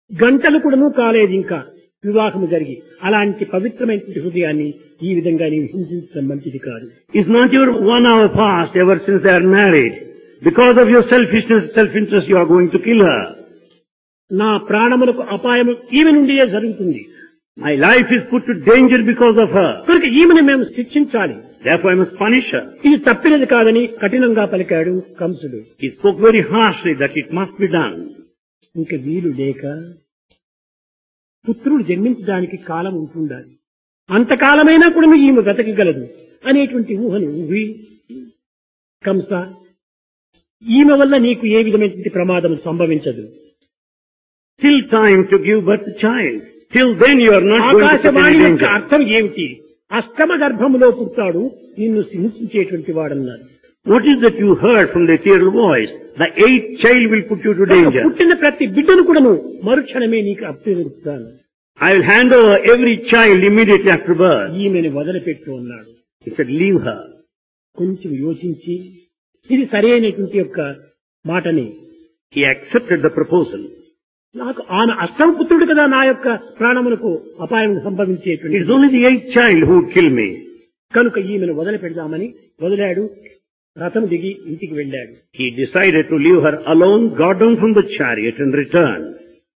గంటలు కూడాను కాలేదు ఇంకా వివాహము జరిగి అలాంటి పవిత్రమైనటువంటి హృదయాన్ని ఈ విధంగా నీవు హింసించడం మంచిది కాదు Is not your one hour past ever since they are married? Because of your selfishness, self-interest, you are going to kill her. నా ప్రాణములకు అపాయము ఈమె నుండియే జరుగుతుంది My life is put to danger because of her. కనుక ఈమెను మేము శిక్షించాలి Therefore I must punish her. ఇది తప్పినది కాదని కఠినంగా పలికాడు కంసుడు He spoke very harshly that it must be done. ఇంక వీలు లేక పుత్రుడు జన్మించడానికి కాలం ఉంటుండాలి అంతకాలమైనా కూడా ఈమె బ్రతకగలదు అనేటువంటి ఊహను ఊహి కంస ఈమె వల్ల నీకు ఏ విధమైనటువంటి ప్రమాదం సంభవించదు Till time to give birth to child. Till then you are not going to put Akashvani any యొక్క danger. అర్థం ఏమిటి అష్టమ గర్భములో పుట్టాడు నిన్ను హింసించేటువంటి వాడన్నారు What is that you heard from the ethereal voice? The eighth child will put you to danger. పుట్టిన ప్రతి బిడ్డను కూడాను మరుక్షణమే నీకు అప్పగిస్తాను I will hand over every child immediately after birth. ఈమెను వదిలిపెట్టు అన్నాడు He said, leave her. కొంచెం యోచించి ఇది సరైనటువంటి యొక్క మాటని He accepted the proposal. నాకు ఆమె అష్టమ పుత్రుడు కదా నా యొక్క ప్రాణములకు అపాయం It సంభవించేటువంటి is only the eighth child who would kill me. కనుక ఈమెను వదిలిపెడదామని వదిలాడు రథం దిగి ఇంటికి వెళ్ళాడు He decided to leave her alone, got down from the chariot and returned.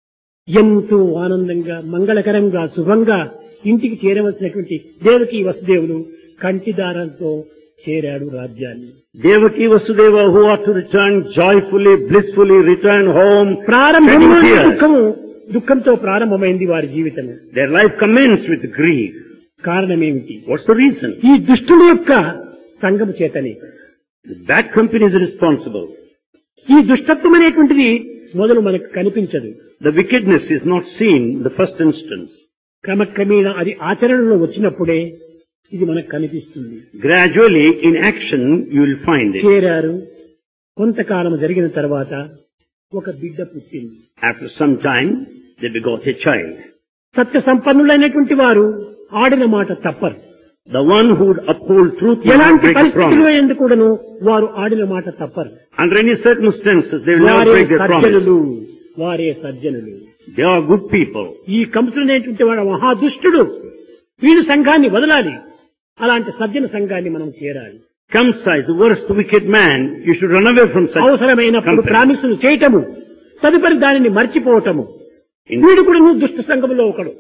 ఎంతో ఆనందంగా మంగళకరంగా శుభంగా ఇంటికి చేరవలసినటువంటి దేవకి వసుదేవులు కంటిదారంతో చేరాడు రాజ్యాన్ని Devaki Vasudeva who ought to return joyfully, blissfully, return home. ప్రారంభంలో shedding tears. దుఃఖము దుఃఖంతో ప్రారంభమైంది వారి జీవితం Their life commenced with grief. కారణమేమిటి What's the reason? ఈ దుష్టుల యొక్క సంఘము చేతనే That company is responsible. ఈ దుష్టత్వం అనేటువంటిది మొదలు మనకు కనిపించదు The wickedness is not seen in the first instance. క్రమక్రమేణా అది ఆచరణలో వచ్చినప్పుడే ఇది మనకు కనిపిస్తుంది Gradually, in action, you will find it. చేరారు కొంతకాలం జరిగిన తర్వాత ఒక బిడ్డ పుట్టింది After some time, they begot a child. సత్య సంపన్నులైనటువంటి వారు ఆడిన మాట తప్పరు The one who would uphold truth will not ఎలాంటి break the పరిస్థితుల్లో promise. ఎందుకు కూడాను వారు ఆడిన మాట తప్పరు Under any circumstances, they will never వారే break their promise. సజ్జనులు వారే సజ్జనులు They are good people. ఈ కంసులనేటువంటి వాడు మహాదుష్టుడు వీడు సంఘాన్ని వదలాలి అలాంటి సజ్జన సంఘాన్ని మనం చేరాలి Kamsa is the worst wicked man. You should run away from such అవసరమైనప్పుడు company. ప్రామిసులు చేయటము తదుపరి దానిని మర్చిపోవటము In, వీడు కూడా నువ్వు దుష్ట సంఘములో ఒకడు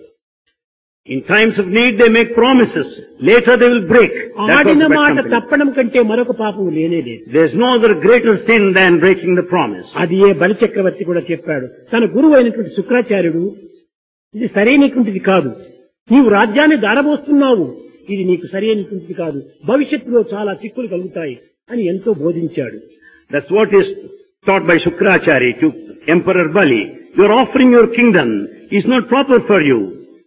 in times of need, they make promises. Later, they will break. That's ఆడిన what bad మాట company. తప్పడం కంటే మరొక పాపం లేనే లేదు There's no other greater sin than breaking the promise. అది ఏ బలిచక్రవర్తి కూడా చెప్పాడు తన గురువు అయినటువంటి శుక్రాచార్యుడు ఇది సరైనటువంటిది కాదు నీవు రాజ్యాన్ని దారబోస్తున్నావు ఇది నీకు సరైనటువంటిది కాదు భవిష్యత్తులో చాలా చిక్కులు కలుగుతాయి అని ఎంతో బోధించాడు That's what is taught by Shukracharya to Emperor Bali. You're offering your kingdom. It's not proper for you.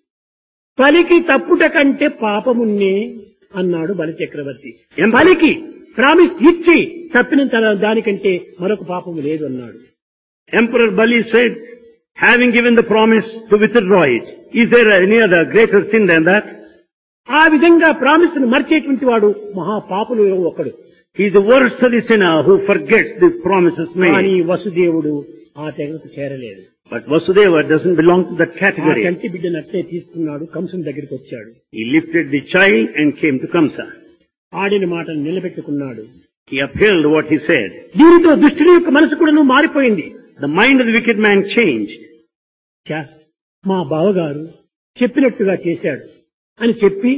పలికి తప్పుట కంటే పాపమున్నే అన్నాడు బలిచక్రవర్తి ఎంత? పలికి ప్రామిస్ ఇచ్చి తప్పిన తన దానికంటే మరొక పాపము లేదు అన్నాడు Emperor Bali said, having given the promise to withdraw it, is there any other greater sin than that? ఆ విధంగా ప్రామిస్ ను మర్చేటువంటి వాడు మహాపాపులు ఒకడు He's the worst of the sinner who forgets the promises కానీ made. వసుదేవుడు ఆ తెగకు చేరలేదు But Vasudeva doesn't belong to that ఆ category. కంటి బిడ్డను అట్లే తీసుకున్నాడు కంసుని దగ్గరికి వచ్చాడు He lifted the child and came to Kamsa. ఆడిన మాటను నిలబెట్టుకున్నాడు He upheld what he said. దీనితో దుష్టుని యొక్క మనసు కూడా మారిపోయింది The mind of the wicked man changed. ఛా, మా బావగారు చెప్పినట్టుగా చేశాడు అని చెప్పి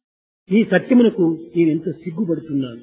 ఈ సత్యమునకు నేనెంతో సిగ్గుపడుతున్నాను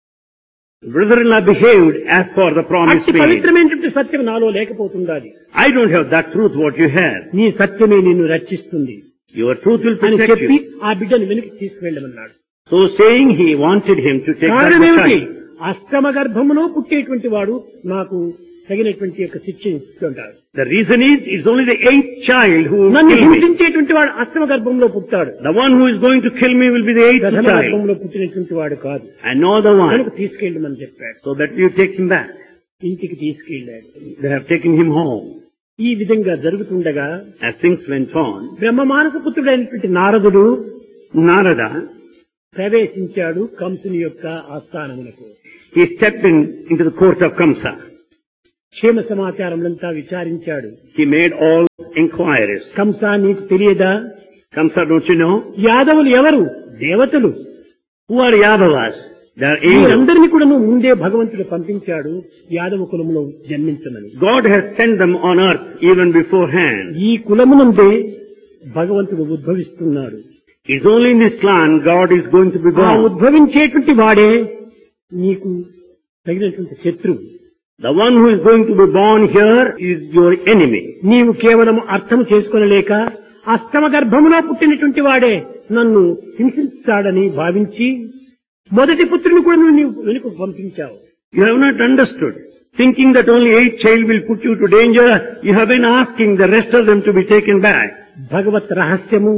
The brother-in-law behaved as per the promise అతి made. పవిత్రమైనటువంటి సత్యం నాలో లేకపోతుండాలి I don't have that truth what you have. నీ సత్యమే నిన్ను రక్షిస్తుంది Your truth will అని protect చెప్పి you. ఆ బిడ్డను వెనక్కి తీసుకువెళ్ళమన్నాడు So saying he wanted him to take back కారణం the ఏమిటి child. అష్టమ గర్భములో పుట్టేటువంటి వాడు నాకు తగినటువంటి యొక్క శిక్ష ఇస్తుంటాడు The reason is, it's only the eighth child who will నన్ను kill me. హింసించేటువంటి వాడు అష్టమ గర్భంలో పుట్టాడు The one who is going to kill me will be the eighth ప్రథమ child. గర్భంలో పుట్టినటువంటి వాడు కాదు And no other కనుక one. తీసుకెళ్ళమని చెప్పాడు So that you take him back. ఇంటికి తీసుకెళ్ళాడు They have taken him home. ఈ విధంగా జరుగుతుండగా As things went on, బ్రహ్మ మానస పుత్రుడైనటువంటి నారదుడు Narada, ప్రవేశించాడు కంసుని యొక్క ఆస్థానమునకు he stepped in into the court of Kamsa. క్షేమ సమాచారములంతా విచారించాడు He made all inquiries. Kamsa నీకు తెలియదా Kamsa, don't you know? యాదవులు ఎవరు దేవతలు Who are Yadavas? They are angels. వీరందరినీ కూడా ముందే భగవంతుడు పంపించాడు Yadava కులములో జన్మించమని God has sent them on earth even beforehand. ఈ కులమునందే భగవంతుడు ఉద్భవిస్తున్నాడు It's only in this land God is going to be ఆ born. ఉద్భవించేటువంటి వాడే నీకు తగినటువంటి శత్రువు The one who is going to be born here is your enemy. నీవు కేవలం అర్థం చేసుకొనలేక అష్టమ గర్భములో పుట్టినటువంటి వాడే నన్ను హింసిస్తాడని భావించి మొదటి పుత్రుని కూడా నువ్వు నీవు వెనుక పంపించావు You have not understood. Thinking that only eight child will put you to danger, you have been asking the rest of them to be taken back. భగవత్ రహస్యము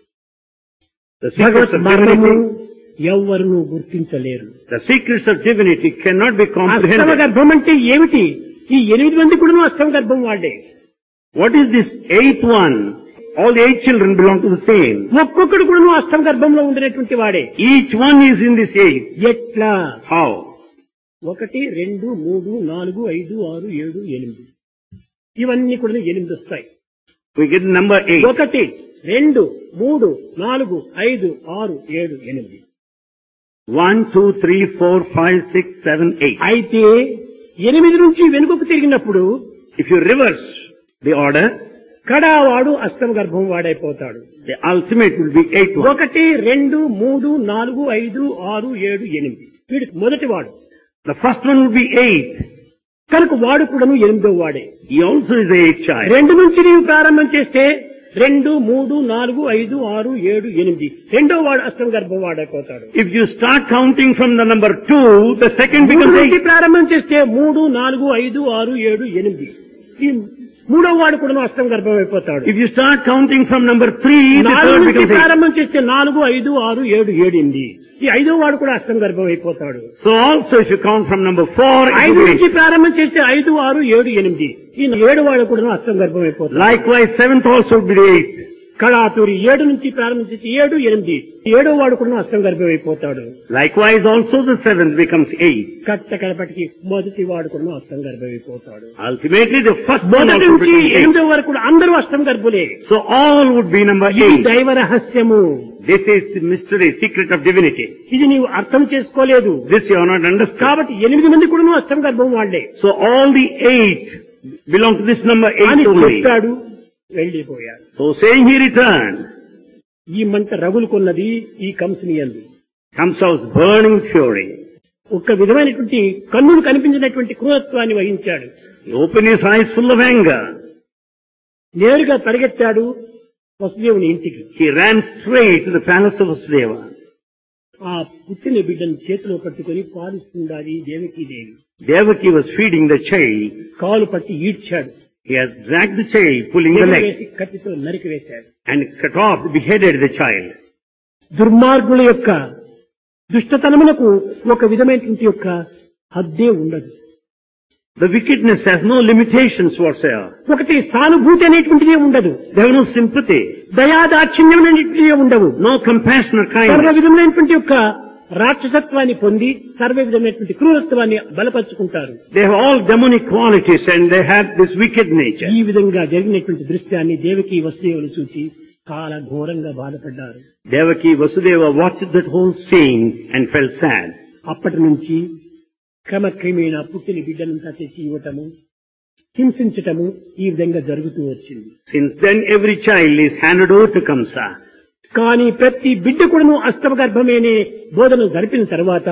The secrets భగవత్ of మర్మము divinity, ఎవ్వరును గుర్తించలేరు the secrets of divinity cannot be అష్టమ comprehended. గర్భం అంటే ఏమిటి ఈ ఎనిమిది మంది కూడా అష్టమ గర్భం వాడే What is this eighth one? All the eight children belong to the same. ఒక్కొక్కడు కూడా అష్టమ గర్భంలో ఉండినటువంటి వాడే Each one is in this eight. ఎట్లా How? ఒకటి రెండు మూడు నాలుగు ఐదు ఆరు ఏడు ఎనిమిది ఇవన్నీ కూడా ఎనిమిది వస్తాయి We get number eight. ఒకటి రెండు మూడు నాలుగు ఐదు ఆరు ఏడు ఎనిమిది One, two, three, four, five, six, seven, eight. అయితే ఎనిమిది నుంచి వెనుకకు తిరిగినప్పుడు If you reverse the order, కడావాడు అష్టమ గర్భం వాడైపోతాడు the ultimate will be eight one. ఒకటి రెండు మూడు నాలుగు ఐదు ఆరు ఏడు ఎనిమిది వీడు మొదటి వాడు The first one will be eight. కనుక వాడు కూడాను ఎనిమిదో వాడే He also is the eighth child. రెండు నుంచి నీవు ప్రారంభం చేస్తే రెండు మూడు నాలుగు ఐదు ఆరు ఏడు ఎనిమిది రెండో వాడు అష్టమ గర్భం వాడైపోతాడు If you start counting from the number two, the second మూడు becomes నుంచి eight. ప్రారంభం చేస్తే మూడు నాలుగు ఐదు ఆరు ఏడు ఎనిమిది ఈ మూడో వాడు కూడా అష్టమ గర్భం అయిపోతాడు If you start counting from number three, the నాలుగు third నుంచి becomes eight. ప్రారంభం చేస్తే నాలుగు ఐదు ఆరు ఏడు ఏడు ఎనిమిది ఈ ఐదో వాడు కూడా అష్టమ గర్భం అయిపోతాడు So also if you count from number four, it ఐదు will be నుంచి eight. ప్రారంభం చేస్తే ఐదు ఆరు ఏడు ఎనిమిది ఈ ఏడు వాడు కూడా అష్టమ గర్భం అయిపోతాడు Likewise, seventh also will be the eighth. కళాతూరి ఏడు నుంచి ప్రారంభం చేస్తే ఏడు ఎనిమిది ఏడో వాడు కూడా అష్టమ గర్భం అయిపోతాడు Likewise also the seventh becomes eight. కట్ట కడపటికి మొదటి వాడు కూడా అష్టమ గర్భం అయిపోతాడు Ultimately the first one మొదటి also నుంచి becomes eight. ఎనిమిదో వరకు కూడా అందరూ అష్టమ గర్భులే So all would be number ఇది eight. దైవ రహస్యము This is the mystery, secret of divinity. ఇది నీవు అర్థం చేసుకోలేదు This you have not understood. కాబట్టి ఎనిమిది మంది కూడా అష్టమ గర్భం వాళ్లే So all the eight belong to this number అని eight only. చెప్పాడు వెళ్ళిపోయాడు So saying he returned, ఈ మంట రగులుకున్నది ఈ కంసుని అంది Kamsa's burning fury. ఒక్క విధమైనటువంటి కన్నులు కనిపించినటువంటి క్రూరత్వాన్ని వహించాడు He opened his eyes full of anger. నేరుగా పరిగెత్తాడు వసుదేవుని ఇంటికి He ran straight to the palace of Vasudeva. ఆ పుట్టిన బిడ్డను చేతిలో పట్టుకొని పాలిస్తుండాలి Devaki Devi Devaki was feeding the child. కాలు పట్టి ఈడ్చాడు He has dragged the child, pulling the leg, వేసి కత్తితో నరికి వేశాడు and cut off, beheaded the child. దుర్మార్గుల యొక్క దుష్టతనమునకు ఒక విధమైనటువంటి యొక్క హద్దే ఉండదు The wickedness has no limitations whatsoever. ఒకటి సానుభూతి అనేటువంటిదే ఉండదు They have no sympathy, దయాదాక్షిణ్యం అనేటువంటిదే ఉండవు no compassion or సర్వ kindness. విధమైనటువంటి యొక్క రాక్షసత్వాన్ని పొంది సర్వ విధమైనటువంటి క్రూరత్వాన్ని బలపరుచుకుంటారు They have all demonic qualities and they have this wicked nature. ఈ విధంగా జరిగినటువంటి దృశ్యాన్ని దేవకి వసుదేవులు చూసి చాలా ఘోరంగా బాధపడ్డారు Devaki Vasudeva watched that whole scene and felt sad. అప్పటి నుంచి క్రమక్రమేణా పుట్టిన బిడ్డనంతా తెచ్చి ఇవ్వటము హింసించటము ఈ విధంగా జరుగుతూ వచ్చింది Since then every child is handed over to Kamsa. కానీ ప్రతి బిడ్డ కూడాను అష్టమ గర్భమేనే బోధన జరిపిన తర్వాత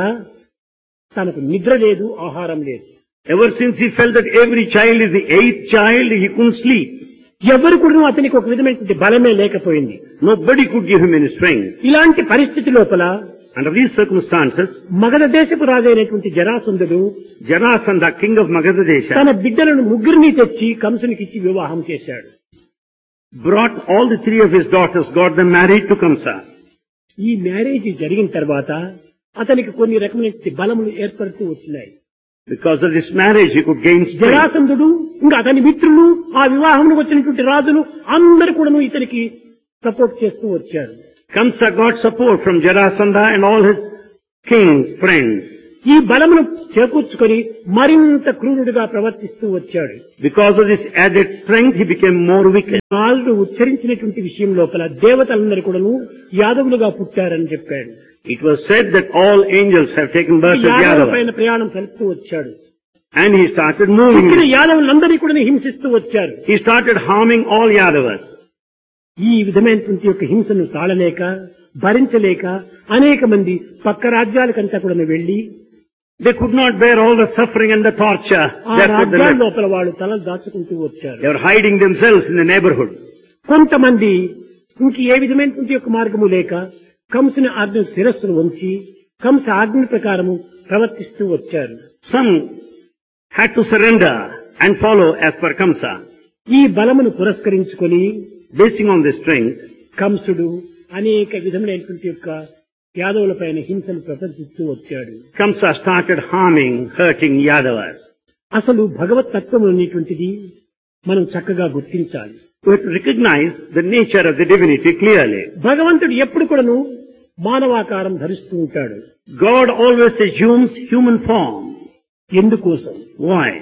తనకు నిద్ర లేదు ఆహారం లేదు Ever since he felt that every child is the eighth child, he couldn't sleep. ఎవరు కూడా అతనికి ఒక విధమైనటువంటి బలమే లేకపోయింది Nobody could give him any strength. ఇలాంటి పరిస్థితి లోపల Under these circumstances, మగధ దేశపు రాజైనటువంటి జరాసుందుడు Jarasandha, king of Magadha Desha, తన బిడ్డలను ముగ్గురిని తెచ్చి కంసునికిచ్చి వివాహం చేశాడు brought all the three of his daughters, got them married to Kamsa. ఈ మ్యారేజ్ జరిగిన తర్వాత అతనికి కొన్ని రకమైన బలములు ఏర్పడుతూ వచ్చినాయి Because of this marriage, he could gain strength. జరాసంధుడు ఇంకా అతని మిత్రులు ఆ వివాహంలో వచ్చినటువంటి రాజులు అందరు కూడాను ఇతనికి సపోర్ట్ చేస్తూ వచ్చారు Kamsa got support from Jarasandha and all his king's friends. ఈ బలమును చేకూర్చుకొని మరింత క్రూరుడిగా ప్రవర్తిస్తూ వచ్చాడు Because of this added strength, he became more wicked. వాళ్ళు ఉచ్చరించినటువంటి విషయం లోపల దేవతలందరూ కూడాను యాదవులుగా పుట్టారని చెప్పాడు It was said that all angels have taken birth as యాదవుల Yadavas. పైన ప్రయాణం సలుపుతూ వచ్చాడు And he started ఇక్కడ moving. యాదవులందరినీ కూడా హింసిస్తూ వచ్చారు He started harming all Yadavas. ఈ విధమైనటువంటి యొక్క హింసను తాళలేక భరించలేక అనేక మంది పక్క రాజ్యాలకంతా కూడా వెళ్లి They could not bear all the suffering and the torture. ఆ Therefore, they, రాజ్యాల left. లోపల వాళ్ళు తలలు దాచుకుంటూ వచ్చారు they were hiding themselves in the neighborhood. కొంతమంది ఇంక ఏ విధమైనటువంటి యొక్క మార్గము లేక కంసుని ఆజ్ఞ శిరస్సును వంచి కంస ఆజ్ఞ ప్రకారము ప్రవర్తిస్తూ వచ్చారు Some had to surrender and follow as per Kamsa. ఈ బలమును పురస్కరించుకొని Basing on this strength, కంసుడు అనేక విధములైనటువంటి యొక్క యాదవుల పైన హింసను ప్రదర్శిస్తూ వచ్చాడు Kamsa started harming, hurting Yadavas. అసలు భగవత్ తత్వం అనేటువంటిది మనం చక్కగా గుర్తించాలి We have to recognize the nature of the divinity clearly. భగవంతుడు ఎప్పుడు కూడాను మానవాకారం ధరిస్తూ ఉంటాడు God always assumes human form. ఎందుకోసం Why?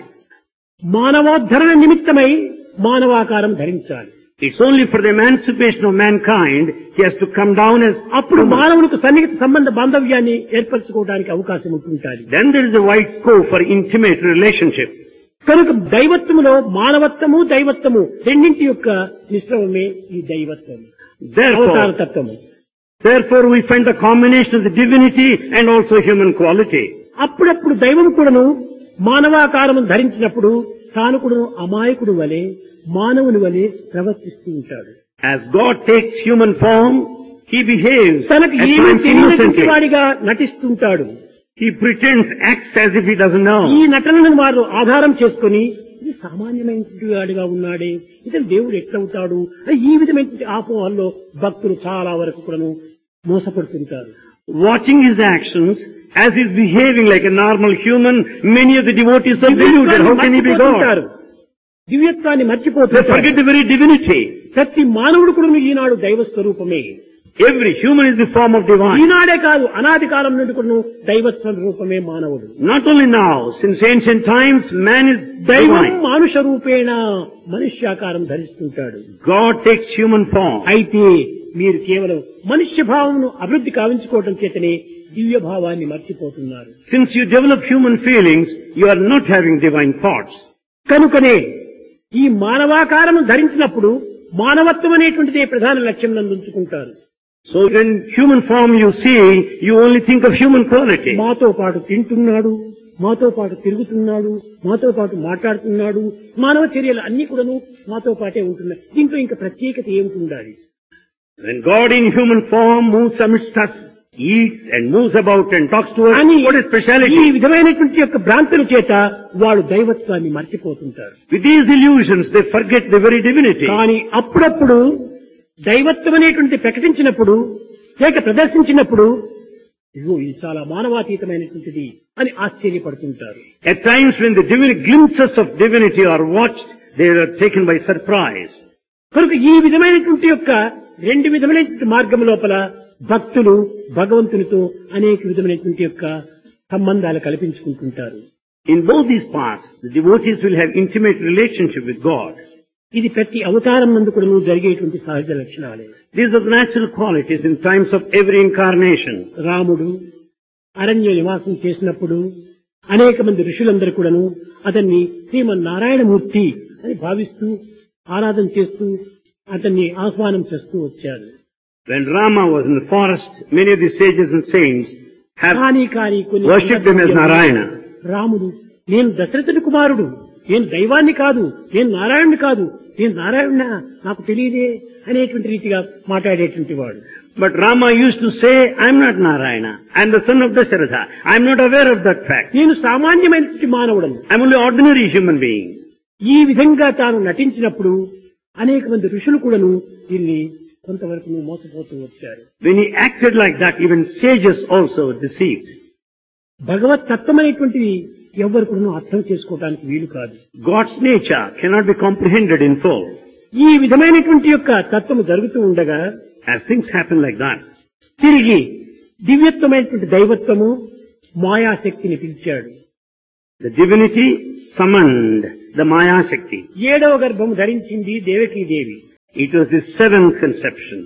మానవోద్ధరణ నిమిత్తమై మానవాకారం ధరించాలి It's only for the emancipation of mankind he has to come down as అప్పుడు human. మానవునికి సన్నిహిత సంబంధ బాంధవ్యాన్ని ఏర్పరచుకోవడానికి అవకాశం ఉంటుంటాది Then there is a wide scope for intimate relationship. కనుక దైవత్వములో మానవత్వము దైవత్వము రెండింటి యొక్క మిశ్రమమే ఈ దైవత్వం అవతార Therefore, తత్వము therefore we find the combination of the divinity and also human quality. అప్పుడప్పుడు దైవం కూడాను మానవాకారము ధరించినప్పుడు తాను కూడాను అమాయకుడు వలె మానవుని వలె ప్రవర్తిస్తూ ఉంటాడు As God takes human form, he behaves at తనకు ఏమీ times తెలియనటువంటి innocently. వాడిగా నటిస్తుంటాడు He pretends, acts as if he doesn't ఈ know. నటనను వారు ఆధారం చేసుకొని ఇది సామాన్యమైనటువంటి వాడిగా ఉన్నాడే ఇతను దేవుడు ఎట్లవుతాడు అని ఈ విధమైనటువంటి ఆపోహల్లో భక్తులు చాలా వరకు కూడాను మోసపడుతుంటారు Watching his actions, as he's behaving like a normal human, many of the devotees are deluded. How can he be మర్చిపోతుంటారు. God? దివ్యత్వాన్ని They మర్చిపోతుంటారు forget the very divinity. ప్రతి మానవుడు కూడా ఈనాడు దైవ స్వరూపమే Every human is the form of divine. ఈనాడే కాదు అనాది కాలం నుండి కూడా దైవ స్వరూపమే మానవుడు Not only now, since ancient times, man is దైవం divine. మానుష రూపేణ మనుష్యాకారం ధరిస్తుంటాడు God takes human form. అయితే మీరు కేవలం మనుష్య భావమును అభివృద్ధి కావించుకోవటం చేతనే దివ్య భావాన్ని మర్చిపోతున్నారు Since you develop human feelings, you are not having divine thoughts. కనుకనే ఈ మానవాకారము ధరించినప్పుడు మానవత్వం అనేటువంటిదే ప్రధాన లక్ష్యం నందుంచుకుంటారు So when human form you see, you only think of human quality. మాతో పాటు తింటున్నాడు మాతో పాటు తిరుగుతున్నాడు మాతో పాటు మాట్లాడుతున్నాడు మానవ చర్యలు అన్ని కూడాను మాతో పాటే ఉంటున్నాయి దీంట్లో ఇంకా ప్రత్యేకత ఏమిటి ఉండాలి When God in human form moves amidst us, eats and moves about and talks to us, అని what is ఈ speciality? విధమైనటువంటి యొక్క భ్రాంతుల చేత వాడు దైవత్వాన్ని మర్చిపోతుంటారు With these illusions, they forget the very divinity. కానీ అప్పుడప్పుడు దైవత్వం అనేటువంటి ప్రకటించినప్పుడు లేక ప్రదర్శించినప్పుడు ఇదిగో ఇది చాలా మానవాతీతమైనటువంటిది అని ఆశ్చర్యపడుతుంటారు At times when the divine glimpses of divinity are watched, they are taken by surprise. కనుక ఈ విధమైనటువంటి యొక్క రెండు విధమైనటువంటి మార్గం లోపల భక్తులు భగవంతునితో అనేక విధమైనటువంటి యొక్క సంబంధాలు కల్పించుకుంటుంటారు In both these paths, the devotees will have intimate relationship with God. ఇది ప్రతి అవతారం నందు కూడా జరిగేటువంటి సహజ లక్షణాలే These are the natural qualities in times of every incarnation. రాముడు అరణ్య నివాసం చేసినప్పుడు అనేక మంది ఋషులందరూ కూడాను అతన్ని శ్రీమన్నారాయణమూర్తి అని భావిస్తూ ఆరాధన చేస్తూ అతన్ని ఆహ్వానం చేస్తూ వచ్చారు When Rama was in the forest, many of the sages and saints have కానీ కానీ కొన్ని worshipped him as సందర్భాల్లో Narayana. రాముడు నేను దశరథుడి కుమారుడు నేను దైవాన్ని కాదు నేను నారాయణుని కాదు నేను నారాయణ నాకు తెలియదే అనేటువంటి రీతిగా మాట్లాడేటువంటి వాడు But Rama used to say, I'm not Narayana. I'm the son of Dasharatha. I'm not aware of that fact. నేను సామాన్యమైనటువంటి మానవుడను I'm only ordinary human being. ఈ విధంగా తాను నటించినప్పుడు అనేక మంది ఋషులు కూడాను దీన్ని కొంతవరకు మోసపోతూ వచ్చారు When he acted like that, even sages also deceived. భగవత్ తత్వం అనేటువంటిది ఎవరు కూడా అర్థం చేసుకోవడానికి వీలు కాదు God's nature cannot be comprehended in full. ఈ విధమైనటువంటి యొక్క తత్వము జరుగుతూ ఉండగా As things happen like that, తిరిగి దివ్యత్వమైనటువంటి దైవత్వము మాయాశక్తిని పిలిచాడు The divinity summoned the Maya Shakti. ఏడవ గర్భం ధరించింది Devaki Devi It was the seventh conception.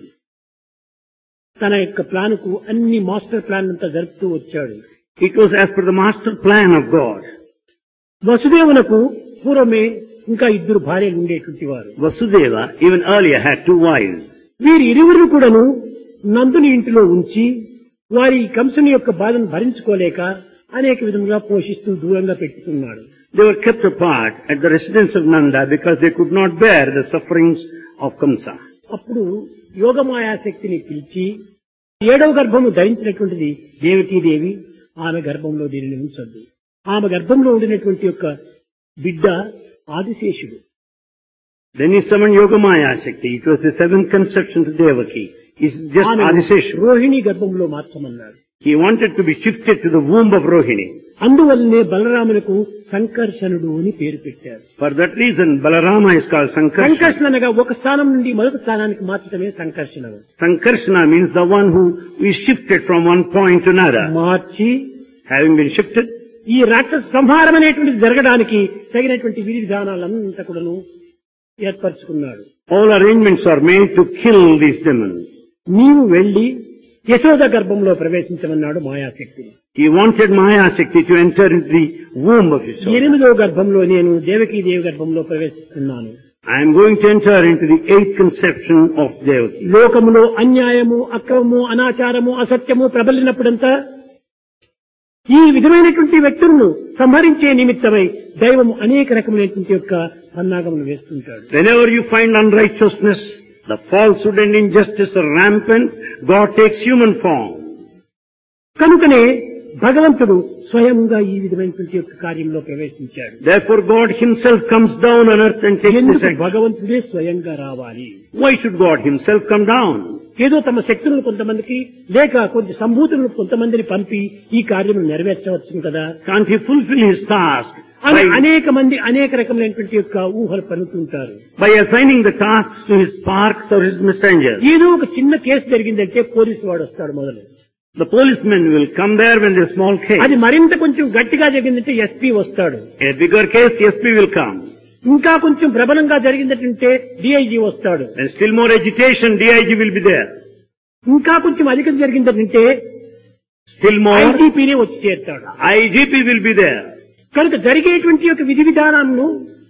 తన యొక్క ప్లాన్ కు అన్ని మాస్టర్ ప్లాన్ అంతా జరుపుతూ వచ్చాడు It was as per the master plan of God. వసుదేవునకు పూర్వమే ఇంకా ఇద్దరు భార్యలు ఉండేటువంటి వారు Vasudeva even earlier had two wives. వీరి ఇరువురు కూడాను నందుని ఇంటిలో ఉంచి వారి కంసుని యొక్క బాధను భరించుకోలేక అనేక విధంగా పోషిస్తూ దూరంగా పెట్టుకున్నాడు They were kept apart at the residence of Nanda because they could not bear the sufferings of Kamsa. అప్పుడు యోగమాయాశక్తిని పిలిచి ఏడవ గర్భము ధరించినటువంటిది దేవకీదేవి ఆమె గర్భంలో దీనిని ఉంచద్దు ఆమె గర్భంలో ఉండినటువంటి యొక్క బిడ్డ ఆదిశేషుడు Then he summoned Yogamaya Shakti. It was the seventh conception to Devaki. It's just ఆమె Adiseshu. రోహిణి గర్భంలో మార్చమన్నాడు He wanted to be shifted to the womb of Rohini. అందువల్లనే బలరాములకు సంకర్షణుడు అని పేరు పెట్టారు For that reason, Balarama is called Sankarsana. సంకర్షణ అనగా ఒక స్థానం నుండి మరొక స్థానానికి మార్చడమే సంకర్షణ Sankarsana means the one who is shifted from one point to another. March Having been shifted, ఈ రాక్షస సంహారం అనేటువంటిది జరగడానికి తగినటువంటి విధి విధానాలంతా కూడాను ఏర్పరచుకున్నాడు all arrangements are made to kill these demons. నీవు వెళ్లి యశోద గర్భంలో ప్రవేశించమన్నాడు మాయాశక్తిని He wanted Maya Shakti to enter into the womb of his soul. ఎనిమిదో గర్భంలో నేను దేవకీదేవి గర్భంలో ప్రవేశిస్తున్నాను I am going to enter into the eighth conception of Devaki. లోకములో అన్యాయము అక్రమము అనాచారము అసత్యము ప్రబలినప్పుడంతా ఈ విధమైనటువంటి వ్యక్తులను సంహరించే నిమిత్తమై దైవం అనేక రకమైనటువంటి యొక్క పన్నాగములు వేస్తుంటాడు Whenever you find unrighteousness, the falsehood and injustice are rampant, God takes human form. కనుకనే భగవంతుడు స్వయంగా ఈ విధమైనటువంటి యొక్క కార్యంలో ప్రవేశించాడు Therefore God himself comes down on earth and takes this ఎందుకు action. భగవంతుడే స్వయంగా రావాలి Why should God himself come down? ఏదో తమ శక్తులను కొంతమందికి లేక కొంత సంభూతులను కొంతమందిని పంపి ఈ కార్యము నెరవేర్చవచ్చు కదా Can't he fulfill his task అని by, అనేక మంది అనేక రకమైనటువంటి యొక్క ఊహలు పలుకుతుంటారు by assigning the tasks to his sparks or his messengers? ఏదో ఒక చిన్న కేసు జరిగిందంటే పోలీసు వాడు వస్తాడు మొదలు The policemen will come there when there's small case. అది మరింత కొంచెం గట్టిగా జరిగిందంటే ఎస్పీ వస్తాడు A bigger case, SP will come. ఇంకా కొంచెం ప్రబలంగా జరిగిందంటే డిఐజీ వస్తాడు And still more agitation, DIG will be there. ఇంకా కొంచెం అధికం జరిగిందంటే Still more, ఐటీపీనే వచ్చి చేరుతాడు IGP will be there. కనుక జరిగేటువంటి యొక్క విధి విధానాలను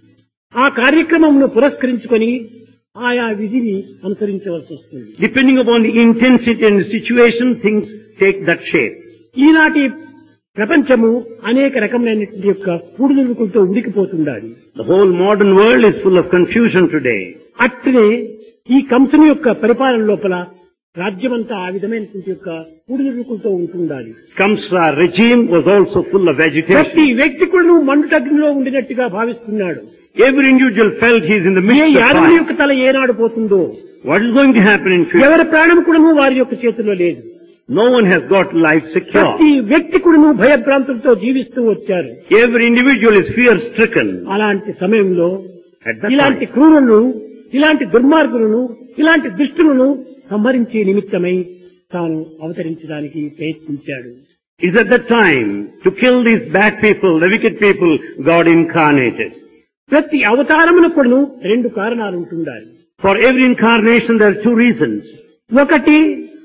ఆ కార్యక్రమంను పురస్కరించుకొని ఆయా విధిని అనుసరించవలసి వస్తుంది Depending upon the intensity and the situation, things take that shape. ఈనాటి ప్రపంచము అనేక రకమైనటువంటి యొక్క పూడుదలుకులతో ఉడికిపోతుండాలి The whole modern world is full of confusion today. అట్లనే ఈ కంసుని యొక్క పరిపాలన లోపల రాజ్యమంతా ఆ విధమైనటువంటి యొక్క పూడుదలుకులతో ఉంటుండాలి Kamsa regime was also full of ప్రతి agitation. వ్యక్తి కూడా మండుటగ్నిలో ఉండినట్టుగా భావిస్తున్నాడు Every individual felt he is in the A midst of యాదవుని fire. యొక్క తల ఏనాడు పోతుందో What is going to happen in future? ఎవరి ప్రాణం కూడా వారి యొక్క చేతిలో లేదు No one has got life secure. ప్రతి వ్యక్తి కూడా భయభ్రాంతులతో జీవిస్తూ వచ్చారు Every individual is fear stricken. అలాంటి సమయంలో At that ఇలాంటి time, క్రూరులను ఇలాంటి దుర్మార్గులను ఇలాంటి దుష్టులను సంహరించే నిమిత్తమై తాను అవతరించడానికి ప్రయత్నించాడు is at that time to kill these bad people, the wicked people, God incarnated. ప్రతి అవతారమును కూడాను రెండు కారణాలు ఉంటుండాలి For every incarnation there are two reasons. ఒకటి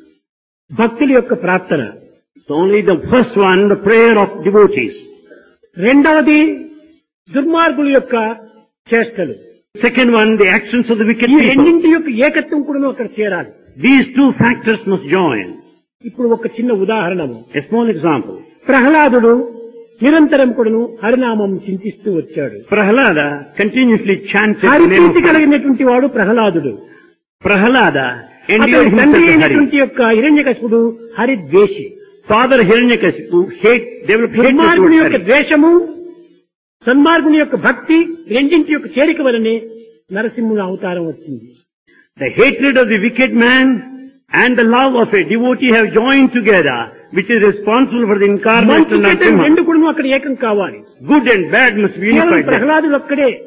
భక్తుల యొక్క ప్రార్థన So only the first one, the prayer of devotees. రెండవది దుర్మార్గుల యొక్క చేష్టలు Second one, the actions of the wicked ఈ people. రెండింటి యొక్క ఏకత్వం కూడాను అక్కడ చేరాలి These two factors must join. ఇప్పుడు ఒక చిన్న ఉదాహరణము A small example. ప్రహ్లాదుడు నిరంతరం కూడాను హరినామం చింతిస్తూ వచ్చాడు Prahalada continuously chanted the name of హరిప్రీతి Hari. కలిగినటువంటి వాడు ప్రహ్లాదుడు Prahalada అతని endured himself తండ్రి to Hari. అయినటువంటి యొక్క హిరణ్యకశిపుడు హరిద్వేషి Father Hiranyakasipu hate, developed hatred దుర్మార్గుని towards యొక్క Hari. ద్వేషము సన్మార్గుని యొక్క భక్తి రెండింటి యొక్క చేరిక వలనే నరసింహుల అవతారం వచ్చింది The hatred of the wicked man and the love of a devotee have joined together, which is responsible for the మంచి incarnation of చెడ్డ Narasimha. రెండు కూడా అక్కడ ఏకం కావాలి Good and bad must be కేవలం unified. there. ప్రహ్లాదుడు ఒక్కడే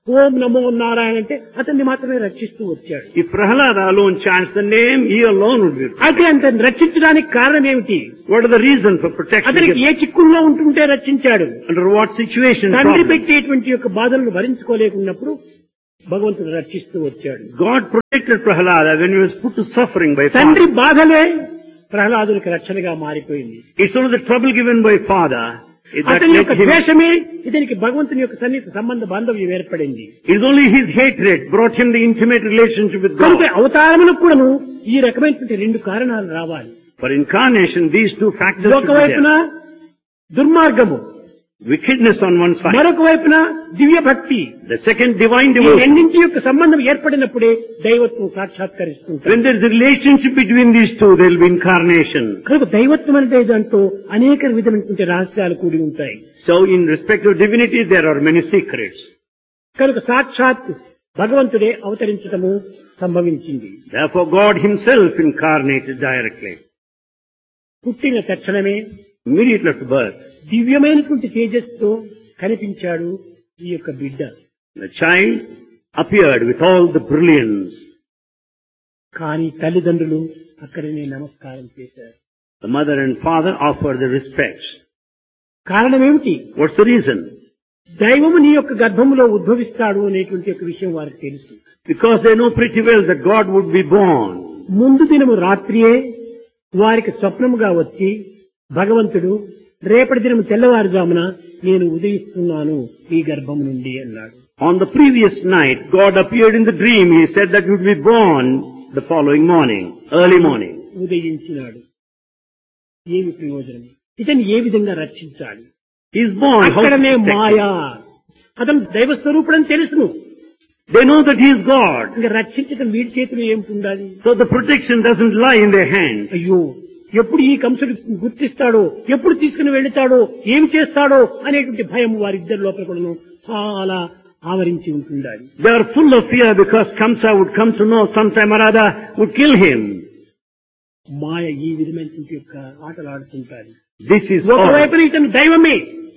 ఓం నమో నారాయణ అంటే అతన్ని మాత్రమే రక్షిస్తూ వచ్చాడు If Prahalada alone chants the name, he alone would be. అయితే అతన్ని రక్షించడానికి కారణం ఏమిటి What are the reason for protection? అతనికి ఏ చిక్కుల్లో ఉంటుంటే రక్షించాడు Under what situation? తండ్రి problem? పెట్టేటువంటి యొక్క బాధలను భరించుకోలేకున్నప్పుడు భగవంతుడు రక్షిస్తూ వచ్చాడు God protected Prahalada when he was put to suffering by తండ్రి father. బాధలే ప్రహ్లాదునికి రక్షణగా మారిపోయింది It's only the trouble given by father that అతని led యొక్క him. ద్వేషమే ఇతనికి భగవంతుని యొక్క సన్నిహిత సంబంధ బాంధవ్యం ఏర్పడింది It is only his hatred brought him the intimate relationship with కనుక God. అవతారములకు కూడాను ఈ రకమైనటువంటి రెండు కారణాలు రావాలి For incarnation, these two factors should be ఒకవైపున there. దుర్మార్గము Wickedness on one side. మరొక వైపున దివ్య భక్తి The second, divine ఈ devotion. రెండింటి యొక్క సంబంధం ఏర్పడినప్పుడే దైవత్వం సాక్షాత్కరిస్తుంటారు When there is a relationship between these two, there will be incarnation. కనుక దైవత్వం అంటే దాంట్లో అనేక విధమైనటువంటి రహస్యాలు కూడి ఉంటాయి So in respect of divinity, there are many secrets. కనుక సాక్షాత్ భగవంతుడే అవతరించటము సంభవించింది Therefore, God himself incarnated directly. పుట్టిన తక్షణమే Immediately after birth, దివ్యమైనటువంటి తేజస్సుతో కనిపించాడు ఈ యొక్క బిడ్డ the child appeared with all the brilliance. కానీ తల్లిదండ్రులు అక్కడనే నమస్కారం చేశారు The mother and father offered the respects. కారణం ఏమిటి What's the reason? దైవము నీ యొక్క గర్భములో ఉద్భవిస్తాడు అనేటువంటి ఒక విషయం వారికి తెలుసు Because they know pretty well that God would be born. ముందు దినము రాత్రియే వారికి స్వప్నముగా వచ్చి భగవంతుడు రేపటి దినము తెల్లవారుజామున నేను ఉదయిస్తున్నాను ఈ గర్భం నుండి అన్నాడు On the previous night, God appeared in the dream. He said that you would be born the following morning, early morning. ఉదయించినాడు ఏమి ప్రయోజనం ఇతన్ని ఏ విధంగా రక్షించాలి He's born. How to అక్కడనే protect him? మాయా అతను దైవ స్వరూపుడని తెలుసును They know that he is God. ఇంకా రక్షించటం వీడి చేతిలో ఏమిటి ఉండాలి So the protection doesn't lie in their hands. అయ్యో ఎప్పుడు ఈ కంసుడు గుర్తిస్తాడో ఎప్పుడు తీసుకుని వెళుతాడో ఏమి చేస్తాడో అనేటువంటి భయం వారిద్దరి లోపల కూడాను చాలా ఆవరించి ఉంటుండాలి They are full of fear because Kamsa would come to know sometime or other would kill him. మాయ ఈ విధమైనటువంటి యొక్క ఆటలు ఆడుతుంటారు This is all. ఒకవైపున ఇతను దైవమే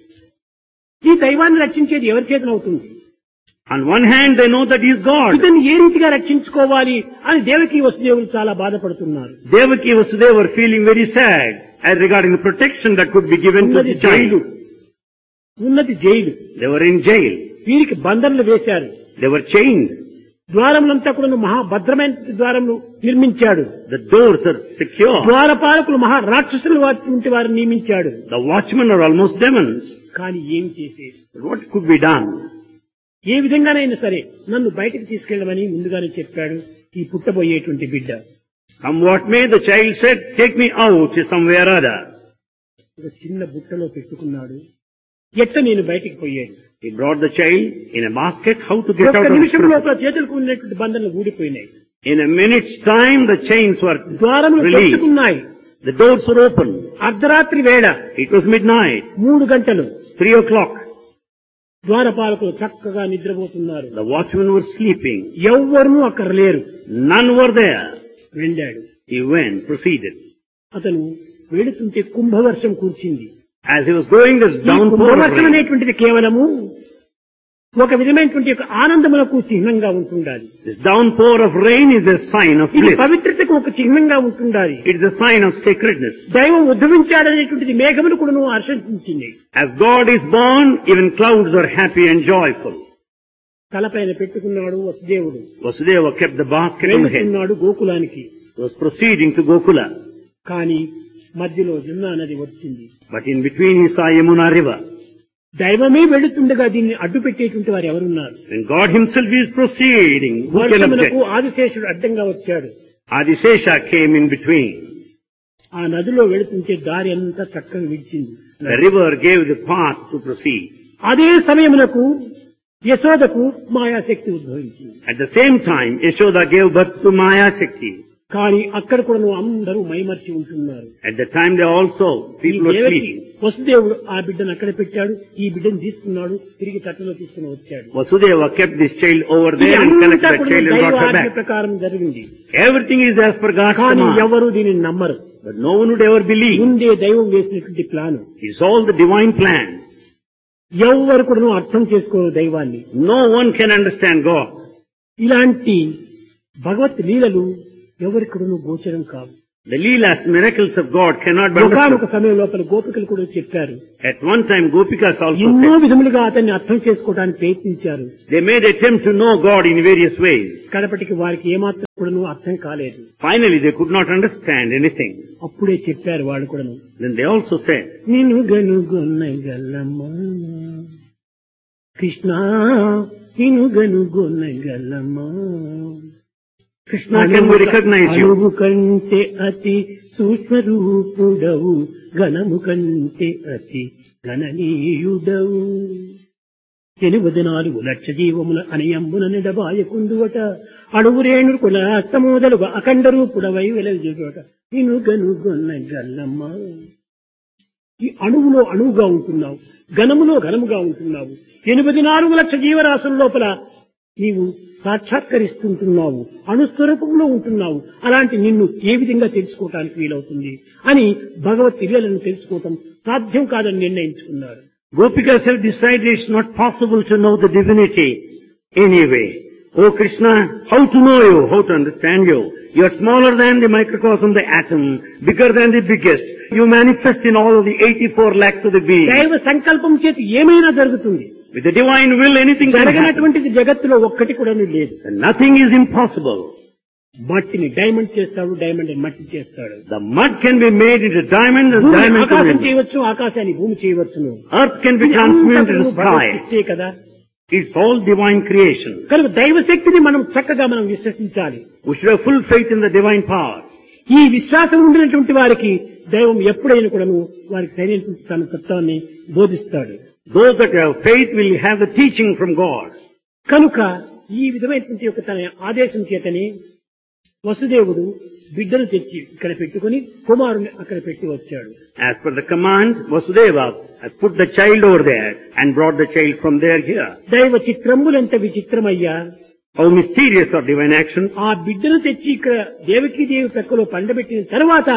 ఈ దైవాన్ని రక్షించేది ఎవరి చేతనవుతుంది On one hand, they know that he is God. ఇతన్ని ఏ రీతిగా రక్షించుకోవాలి అని దేవకి వసుదేవులు చాలా బాధపడుతున్నారు Devaki Vasudeva were feeling very sad as regarding the protection that could be given to ఉన్నది the జైలు child. ఉన్నది jail They were in jail. వీరికి బంధనలు వేశారు They were chained. ద్వారములంతా కూడా మహాభద్రమైన ద్వారములు నిర్మించాడు The doors are secure. ద్వారపాలకులు మహా రాక్షసులు వంటి వారిని నియమించాడు The watchmen are almost demons. కానీ ఏమి చేసేది What could be done? ఏ విధంగానైనా సరే నన్ను బయటకు తీసుకెళ్ళమని ముందుగానే చెప్పాడు ఈ పుట్టబోయేటువంటి బిడ్డ Come what may, the child said, take me out somewhere or other. ఒక చిన్న బుట్టలో పెట్టుకున్నాడు ఎట్ట నేను బయటికి పోయాను He brought the child in a basket. How to get ఒక్క out of నిమిషం prison? లోపల చేతులకు ఉన్నటువంటి బంధనలు ఊడిపోయినాయి In a minute's time, the chains were ద్వారములు released. తెచ్చుకున్నాయి The doors were open. అర్ధరాత్రి వేళ It was midnight, మూడు గంటలు three o'clock. ద్వారపాలకులు చక్కగా నిద్రపోతున్నారు The watchmen were sleeping. ఎవ్వరూ అక్కడ లేరు None were there. వెళ్ళాడు He went, proceeded. అతను వెళుతుంటే కుంభవర్షం కూర్చింది As he was going, this ఈ downpour of కుంభవర్షం rain. అనేటువంటిది కేవలము ఒక విధమైనటువంటి ఒక ఆనందములకు చిహ్నంగా ఉంటుండాలి This downpour of rain is a sign of ఇది bliss. పవిత్రతకు ఒక చిహ్నంగా ఉంటుండాలి It is a sign of sacredness. దైవం ఉద్భవించాడనేటువంటిది మేఘములు కూడాను హర్షించింది As God is born, even clouds are happy and joyful. తలపైన పెట్టుకున్నాడు వసుదేవుడు Vasudeva kept the basket on the head. వెళ్తున్నాడు గోకులానికి He was proceeding to Gokula. కానీ మధ్యలో జమునా నది వచ్చింది But in between he saw Yamuna river. దైవమే వెళుతుండగా దీన్ని అడ్డు పెట్టేటువంటి వారు ఎవరున్నారు When God himself is proceeding, who can వర్షమునకు object? ఆదిశేషుడు అడ్డంగా వచ్చాడు Adisesha came in between. ఆ నదిలో వెళుతుంటే దారి అంతా చక్కగా విడిచింది The river gave the path to proceed. అదే సమయమునకు యశోదకు మాయాశక్తి ఉద్భవించింది At the same time, Yashoda gave birth to Maya Shakti. కానీ అక్కడ కూడా అందరూ మైమర్చి ఉంటున్నారు At the time they also, ఈ people were దేవకి sleeping. వసుదేవుడు ఆ బిడ్డను అక్కడ పెట్టాడు ఈ బిడ్డను తీసుకున్నాడు తిరిగి తట్టులో తీసుకుని వచ్చాడు Vasudeva kept this child over ఇది there and అంతా collected the కూడా child and దైవ brought her ఆజ్ఞ back. ప్రకారం జరిగింది Everything is as per God's కానీ command. ఎవరు దీనిని నమ్మరు But no one would ever believe. ముందే దైవం వేసినటువంటి plan It's all the divine plan. ఎవరు కూడా అర్థం చేసుకోరు దైవాన్ని No one can understand God. ఇలాంటి భగవత్ లీలలు ఎవరికడను గోచరం కావు The Leelas, miracles of God cannot be ఒకనొక understood. సమయం లోపల గోపికలు కూడా చెప్పారు At one time, Gopikas also ఎన్నో said, విధములుగా అతన్ని అర్థం చేసుకోవడానికి ప్రయత్నించారు they made attempt to know God in various ways. కడపటికి వారికి ఏమాత్రం కూడాను అర్థం కాలేదు Finally, they could not understand anything. అప్పుడే చెప్పారు వాళ్ళు కూడాను Then they also said, నిన్ను గనుగొన్నగలమా కృష్ణ నిన్ను గనుగొన్నగలమా Krishna, can we recognize you? అణువు కంటే అతి సూక్ష్మరూపుడవు ఘనము కంటే అతి గణనీయుడవు ఎనిమిది నాలుగు లక్ష జీవముల అనియంబున నిడబాయకుందువట అడుగు రేణుడు కుల అష్టమోదలుగా అఖండ రూపుడవై వెలజుడట నిన్ను గనుగొన్న గల్లమ్మా ఈ అణువులో అణువుగా ఉంటున్నావు ఘనములో ఘనముగా ఉంటున్నావు ఎనిమిది నాలుగు లక్ష జీవరాశుల లోపల నీవు సాక్షాత్కరిస్తుంటున్నావు అణుస్వరూపంలో ఉంటున్నావు అలాంటి నిన్ను ఏ విధంగా తెలుసుకోవటానికి వీలవుతుంది అని భగవత్ క్రియలను తెలుసుకోవటం సాధ్యం కాదని నిర్ణయించుకున్నారు Gopikas have decided it's not possible to know the divinity anyway. Oh Krishna, how to know you, how to understand you? You are smaller than the microcosm, the atom, bigger than the biggest. You manifest in all of the 84 lakhs of the beings. దైవ సంకల్పం చేతి ఏమైనా జరుగుతుంది With the divine will, anything can happen. జరగనటువంటిది జగత్తులో ఒక్కటి కూడా లేదు And nothing is impossible. మట్టిని డైమండ్ చేస్తాడు డైమండ్ మట్టి చేస్తాడు The mud can be made into diamond and భూమిని diamond can ఆకాశం be చేయవచ్చు ఆకాశాన్ని భూమి చేయవచ్చును Earth can be ఇది transmuted అంతా into భగవత్ sky. శక్తే కదా It's all divine creation. కనుక దైవ శక్తిని మనం చక్కగా మనం విశ్వసించాలి We should have full faith in the divine power. ఈ విశ్వాసం ఉండినటువంటి వారికి దైవం ఎప్పుడైనా కూడాను వారికి సరైనటువంటి తన తత్వాన్ని బోధిస్తాడు Those that have faith will have the teaching from God. కనుక ఈ విధమైనటువంటి యొక్క తన ఆదేశం చేతనే వసుదేవుడు బిడ్డను తెచ్చి ఇక్కడ పెట్టుకుని కుమారుని అక్కడ పెట్టి వచ్చాడు As per the command, Vasudeva has put the child over there and brought the child from there here. దైవ చిత్రములెంత విచిత్రమయ్యా How mysterious are divine actions. ఆ బిడ్డను తెచ్చి ఇక్కడ దేవకీదేవి ప్రక్కలో పండబెట్టిన తర్వాత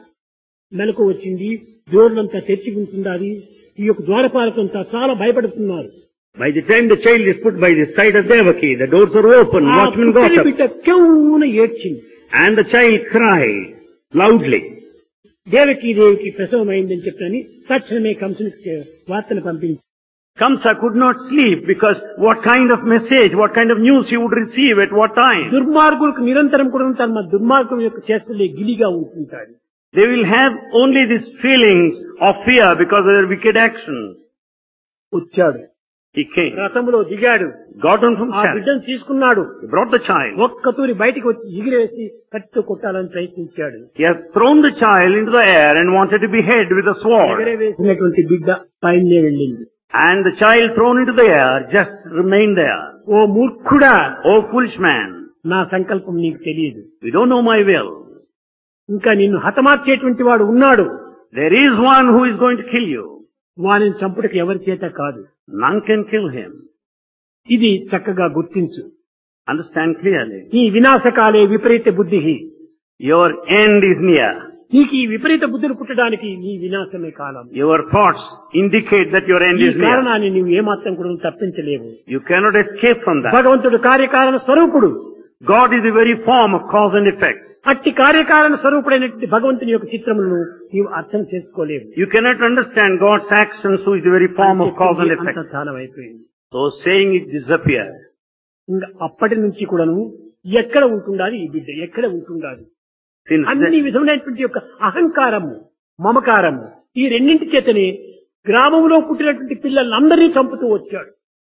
మెలకు వచ్చింది డోర్లంతా తెరిచి ఉంటుండాలి ఈ యొక్క ద్వారపాలకంతా చాలా భయపడుతున్నారు By the time the child is put by the side of Devaki, the doors are open, ఆ watchman got పుట్టిన up, బిడ్డ కెవ్వున ఏడ్చింది and the child cried loudly. దేవకీదేవికి ప్రసవం అయిందని చెప్పని తక్షణమే కంసునికి వార్తను పంపించి Kamsa could not sleep because what kind of message, what kind of news he would receive at what time. దుర్మార్గులకు నిరంతరం కూడా తమ దుర్మార్గం యొక్క చేష్టలే గిలిగా ఉంటుంటాడు They will have only these feelings of fear because of their wicked actions. వచ్చాడు He came, రథములో దిగాడు got on from ఆ chariot, బిడ్డను తీసుకున్నాడు he brought the child. ఒక్క తూరి బయటికి వచ్చి ఎగిరేసి కత్తితో కొట్టాలని ప్రయత్నించాడు He has thrown the child into the air and wanted to behead with a sword. ఎగరవేసినటువంటి బిడ్డ పైనే వెళ్ళింది And the child thrown into the air just remained there. ఓ మూర్ఖుడా Oh foolish man, నా సంకల్పం నీకు తెలియదు you don't know my will. ఇంకా నిన్ను హతమార్చేటువంటి వాడు ఉన్నాడు There is one who is going to kill you. వానిని చంపుటకు ఎవరి చేత కాదు None can kill him. ఇది చక్కగా గుర్తించు Understand clearly. ఈ వినాశకాలే విపరీత బుద్ధి Your end is near. నీకు ఈ విపరీత బుద్ధులు పుట్టడానికి నీ వినాశమే కాలం Your thoughts indicate that your end ఈ is near. కారణాన్ని నువ్వు ఏమాత్రం కూడా తప్పించలేవు You cannot escape from that. భగవంతుడు కార్యకారణ స్వరూపుడు God is the very form of cause and effect. అట్టి కార్యకారణ స్వరూపుడైనటువంటి భగవంతుని యొక్క చిత్రములను నీవు అర్థం చేసుకోలేవు You cannot understand God's actions who is the very form of cause and అంత effect. స్థానం అయిపోయింది So saying it disappeared. ఇంకా అప్పటి నుంచి కూడాను ఎక్కడ ఉంటుండాలి ఈ బిడ్డ ఎక్కడ ఉంటుండాలి Since అన్ని then, విధములైనటువంటి యొక్క అహంకారము మమకారము ఈ రెండింటి చేతనే గ్రామంలో పుట్టినటువంటి పిల్లలందరినీ చంపుతూ వచ్చాడు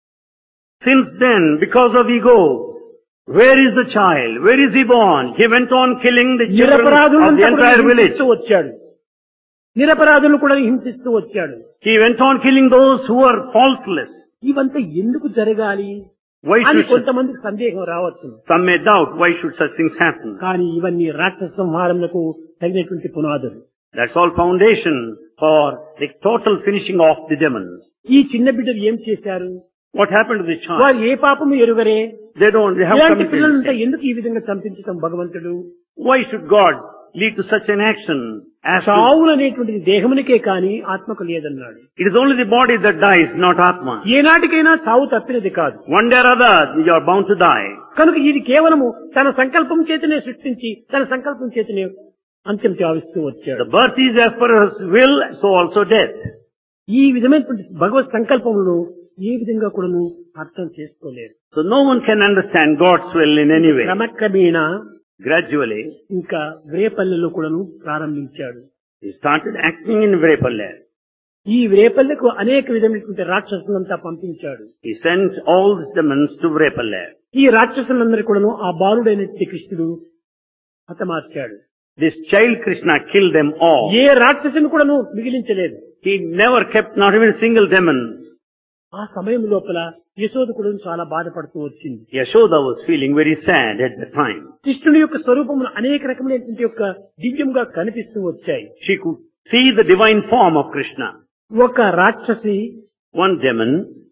since then, because of ego, where is the child? Where is he born? He went on killing the children of నిరపరాధులను the entire village. హింసిస్తూ వచ్చాడు నిరపరాధులను కూడా హింసిస్తూ వచ్చాడు He went on killing those who are faultless. ఇవంతా ఎందుకు జరగాలి Why అని should కొంతమందికి సందేహం రావచ్చు some may doubt why should such things happen? కానీ ఇవన్నీ రాక్షస సంహారములకు తగినటువంటి పునాదులు That's all foundation for the total finishing off the demons. ఈ చిన్న బిడ్డలు ఏం చేశారు What happened to the child? వారు ఏ పాపము ఎరుగరే They don't, they have ఇలాంటి committed పిల్లలంతా mistake. ఎందుకు ఈ విధంగా చంపించటం భగవంతుడు Why should God lead to such an action as to, చావులు అనేటువంటిది దేహమునికే కాని ఆత్మకు లేదన్నాడు it is only the body that dies, not Atma. ఏనాటికైనా చావు తప్పినది కాదు One day or other, you are bound to die. కనుక ఇది కేవలము తన సంకల్పం చేతనే సృష్టించి తన సంకల్పం చేతనే అంత్యం చావిస్తూ వచ్చాడు The birth is as per his will, so also death. ఈ విధమైనటువంటి భగవత్ సంకల్పములను ఏ విధంగా కూడాను అర్థం చేసుకోలేరు So no one can understand God's will in any way. క్రమక్రమేణా Gradually, ఇంకా వ్రేపల్లెలో కూడాను ప్రారంభించాడు he started acting in Vrepalla. ఈ వ్రేపల్లెకు అనేక విధమైనటువంటి రాక్షసులంతా పంపించాడు He sent all the demons to Vrepalla. ఈ రాక్షసులందరూ కూడాను ఆ బాలుడైనటువంటి కృష్ణుడు హతమార్చాడు This child Krishna killed them all. ఏ రాక్షసుని కూడాను మిగిలించలేదు He never kept not even a single demon. ఆ సమయం లోపల యశోద కూడా చాలా బాధపడుతూ వచ్చింది Yashoda was feeling very sad at the time. కృష్ణుడి యొక్క స్వరూపములు అనేక రకమైనటువంటి యొక్క దివ్యంగా కనిపిస్తూ వచ్చాయి She could see the divine form of Krishna. ఒక రాక్షసి One demon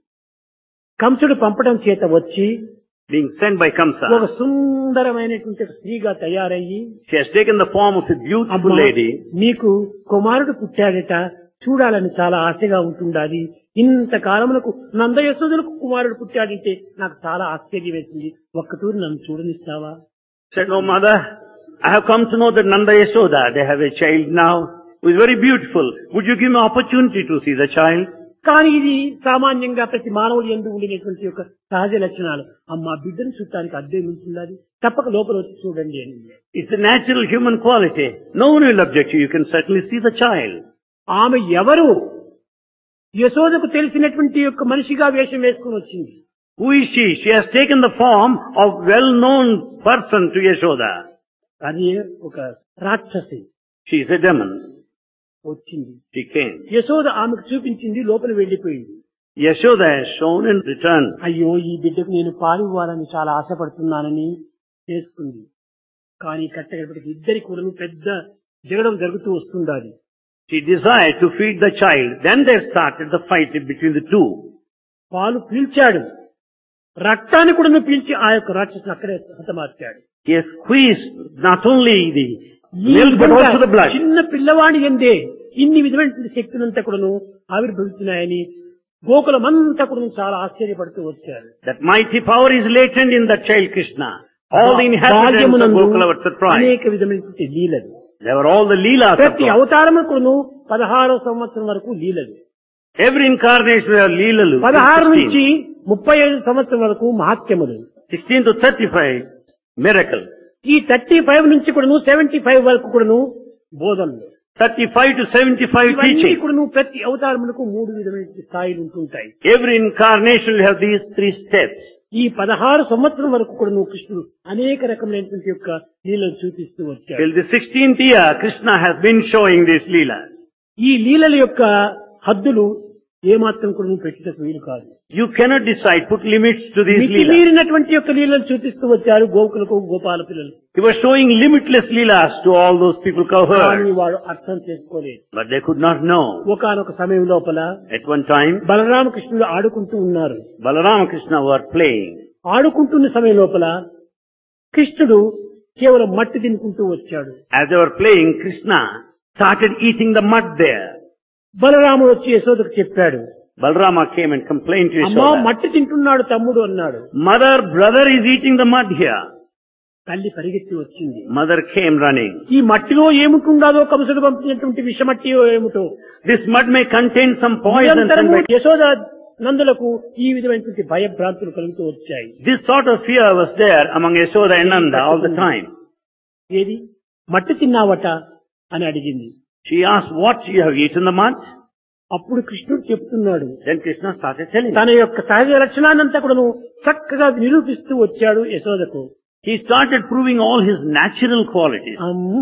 కంసుడు పంపడం చేత వచ్చి being sent by ఒక Kamsa. సుందరమైనటువంటి ఒక స్త్రీగా తయారయ్యి She has taken the form of a beautiful అమ్మా, lady. నీకు కుమారుడు పుట్టాడట చూడాలని చాలా ఆశగా ఉంటుండాలి ఇంత కాలమునకు నంద యశోదులకు కుమారుడు పుట్టాడంటే నాకు చాలా ఆశ్చర్యం వేసింది ఒక్కతూరి నన్ను చూడనిస్తావా Said, Oh mother, I have come to know that Nanda Yashoda, they have a child now who is very beautiful. Would you give me opportunity to see the child? కానీ ఇది సామాన్యంగా ప్రతి మానవులు ఎందు ఉండినటువంటి యొక్క సహజ లక్షణాలు అమ్మ బిడ్డను చూడటానికి అద్దెం ఉంటుండాలి తప్పక లోపల వచ్చి చూడండి అని It's a natural human quality. No one will object to you. You can certainly see the child. ఆమె ఎవరు యశోదకు తెలిసినటువంటి యొక్క మనిషిగా వేషం వేసుకుని వచ్చింది Who is she? She has taken the form of well-known person to Yashoda. అది ఒక రాక్షసి She is a demon. వచ్చింది She came. యశోద ఆమెకు చూపించింది లోపల వెళ్లిపోయింది Yashoda has shown and returned. అయ్యో ఈ బిడ్డకు నేను పాలు ఇవ్వాలని చాలా ఆశపడుతున్నానని చేసుకుంది కానీ కట్టగడపటికి ఇద్దరి కూడాను పెద్ద జగడం జరుగుతూ వస్తుండాలి She desired to feed the child. Then there started the fight between the two. పాలు పీల్చాడు రక్తాన్ని కూడా పీల్చి ఆ యొక్క రాక్షసుని అక్కడే హతమార్చాడు He has squeezed not only the ఈ milk but విధంగా also the blood. చిన్న పిల్లవాడి ఎందే ఇన్ని విధమైనటువంటి శక్తులంతా కూడాను ఆవిర్భవిస్తున్నాయని గోకులమంతా కూడా చాలా ఆశ్చర్యపడుతూ వచ్చారు That mighty power is latent in that child Krishna. All the inhabitants of బాల్యమునందు Gokula were surprised. అనేక విధమైనటువంటి లీలలు They were all the Leelas of ప్రతి God. అవతారముకును పదహారో సంవత్సరం వరకు లీలలు Every incarnation were Leelalu. పదహారు 16. నుంచి ముప్పై ఐదు సంవత్సరం వరకు మహాత్యములు 16 to 35, miracle. ఈ థర్టీ ఫైవ్ నుంచి కూడాను సెవెంటీ ఫైవ్ వరకు కూడాను బోధనలు 35 to 75 ఇవన్నీ teaching. కూడాను ప్రతి అవతారములకు మూడు విధమైన స్థాయిలు ఉంటుంటాయి Every incarnation will have these three steps. ఈ పదహారు సంవత్సరం వరకు కూడా నువ్వు కృష్ణుడు అనేక రకమైనటువంటి యొక్క లీలలు చూపిస్తూ వచ్చాడు Till the 16th year, Krishna has been showing these Leelas. ఈ లీలల యొక్క హద్దులు ఏమాత్రం కూడా నువ్వు పెట్టేటకు వీలు కాదు You cannot decide, put limits to these Leelas. మితిమీరినటువంటి యొక్క లీలలు చూపిస్తూ వచ్చారు గోకులకు గోపాల పిల్లలు He was showing limitless Leelas to all those people కానీ covered. వాడు అర్థం చేసుకోలేదు But they could not know. ఒకనొక సమయం లోపల At one time, బలరామకృష్ణుడు ఆడుకుంటూ ఉన్నారు Balarama Krishna were playing. ఆడుకుంటున్న సమయం లోపల కృష్ణుడు కేవలం మట్టి తినుకుంటూ వచ్చాడు As they were playing, Krishna started eating the mud there. బలరాముడు వచ్చి యశోదకు చెప్పాడు Balarama came and complained to అమ్మా Yashoda. మట్టి తింటున్నాడు తమ్ముడు అన్నాడు Mother, brother is eating the mud here. తల్లి పరిగెత్తి వచ్చింది Mother came running. ఈ మట్టిలో ఏముంటుండాదో కంసుడు పంపినటువంటి విషమట్టి ఏమిటో This mud may contain some poison. నిరంతరము and- యశోద నందులకు ఈ విధమైనటువంటి భయభ్రాంతులు కలుగుతూ వచ్చాయి This sort of fear was there among Yashoda and Nanda all the time. ఏది మట్టి తిన్నావట అని అడిగింది She asked, what you have eaten the mud? అప్పుడు కృష్ణుడు చెప్తున్నాడు Then Krishna started telling. తన యొక్క సహజ లక్షణాన్నంతా కూడాను చక్కగా నిరూపిస్తూ వచ్చాడు యశోదకు He started proving all his natural qualities. అమ్మ